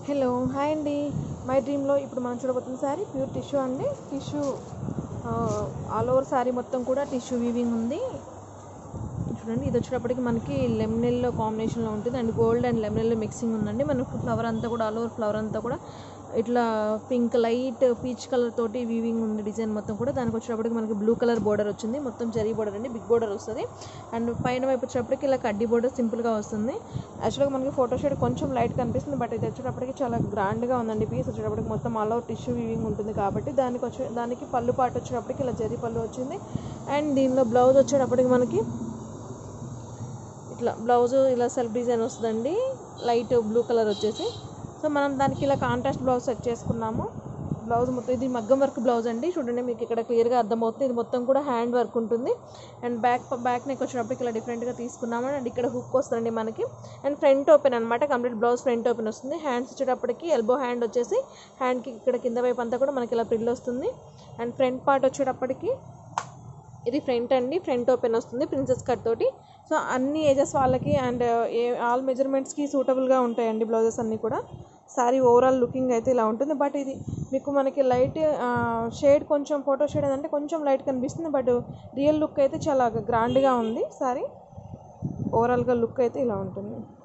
hello hi అండి my డ్రీమ్లో ఇప్పుడు మనం చూడబోతున్న శారీ ప్యూర్ టిష్యూ అండి టిష్యూ ఆల్ ఓవర్ శారీ మొత్తం కూడా టిష్యూ వీవింగ్ ఉంది చూడండి ఇది వచ్చేటప్పటికి మనకి లెమనెల్లో కాంబినేషన్లో ఉంటుంది అండ్ గోల్డ్ అండ్ లెమనెల్లో మిక్సింగ్ ఉందండి మనకు ఫ్లవర్ అంతా కూడా ఆల్ ఓవర్ ఫ్లవర్ అంతా కూడా ఇట్లా పింక్ లైట్ పీచ్ కలర్ తోటి వీవింగ్ ఉంది డిజైన్ మొత్తం కూడా దానికి వచ్చేటప్పటికి మనకి బ్లూ కలర్ బోర్డర్ వచ్చింది మొత్తం జరీ బోర్డర్ అండి బిగ్ బోర్డర్ వస్తుంది అండ్ పైన వైపు వచ్చేటప్పటికి ఇలా కడ్డీ బోర్డర్ సింపుల్గా వస్తుంది యాక్చువల్గా మనకి ఫోటో షేడ్ కొంచెం లైట్ కనిపిస్తుంది బట్ ఇది వచ్చేటప్పటికి చాలా గ్రాండ్గా ఉందండి పీస్ వచ్చేటప్పటికి మొత్తం ఆల్ ఓవర్ టిష్యూ వీవింగ్ ఉంటుంది కాబట్టి దానికి వచ్చే దానికి పళ్ళు పాటు వచ్చేటప్పటికి ఇలా జరీ పళ్ళు వచ్చింది అండ్ దీనిలో బ్లౌజ్ వచ్చేటప్పటికి మనకి ఇట్లా బ్లౌజ్ ఇలా సెల్ఫ్ డిజైన్ వస్తుందండి లైట్ బ్లూ కలర్ వచ్చేసి సో మనం దానికి ఇలా కాంట్రాస్ట్ బ్లౌజ్ సెట్ చేసుకున్నాము బ్లౌజ్ మొత్తం ఇది మగ్గం వర్క్ బ్లౌజ్ అండి చూడండి మీకు ఇక్కడ క్లియర్గా అర్థమవుతుంది ఇది మొత్తం కూడా హ్యాండ్ వర్క్ ఉంటుంది అండ్ బ్యాక్ బ్యాక్ నెక్ వచ్చినప్పటికి ఇలా డిఫరెంట్గా తీసుకున్నాము అండ్ ఇక్కడ హుక్ వస్తుందండి మనకి అండ్ ఫ్రంట్ ఓపెన్ అనమాట కంప్లీట్ బ్లౌజ్ ఫ్రంట్ ఓపెన్ వస్తుంది హ్యాండ్స్ వచ్చేటప్పటికి ఎల్బో హ్యాండ్ వచ్చేసి హ్యాండ్కి ఇక్కడ కింద వైపు అంతా కూడా మనకి ఇలా ప్రిల్ వస్తుంది అండ్ ఫ్రంట్ పార్ట్ వచ్చేటప్పటికి ఇది ఫ్రంట్ అండి ఫ్రంట్ ఓపెన్ వస్తుంది ప్రిన్సెస్ కట్ తోటి సో అన్ని ఏజెస్ వాళ్ళకి అండ్ ఏ ఆల్ మెజర్మెంట్స్కి సూటబుల్గా ఉంటాయండి బ్లౌజెస్ అన్నీ కూడా శారీ ఓవరాల్ లుకింగ్ అయితే ఇలా ఉంటుంది బట్ ఇది మీకు మనకి లైట్ షేడ్ కొంచెం ఫోటో షేడ్ అంటే కొంచెం లైట్ కనిపిస్తుంది బట్ రియల్ లుక్ అయితే చాలా గ్రాండ్గా ఉంది శారీ ఓవరాల్గా లుక్ అయితే ఇలా ఉంటుంది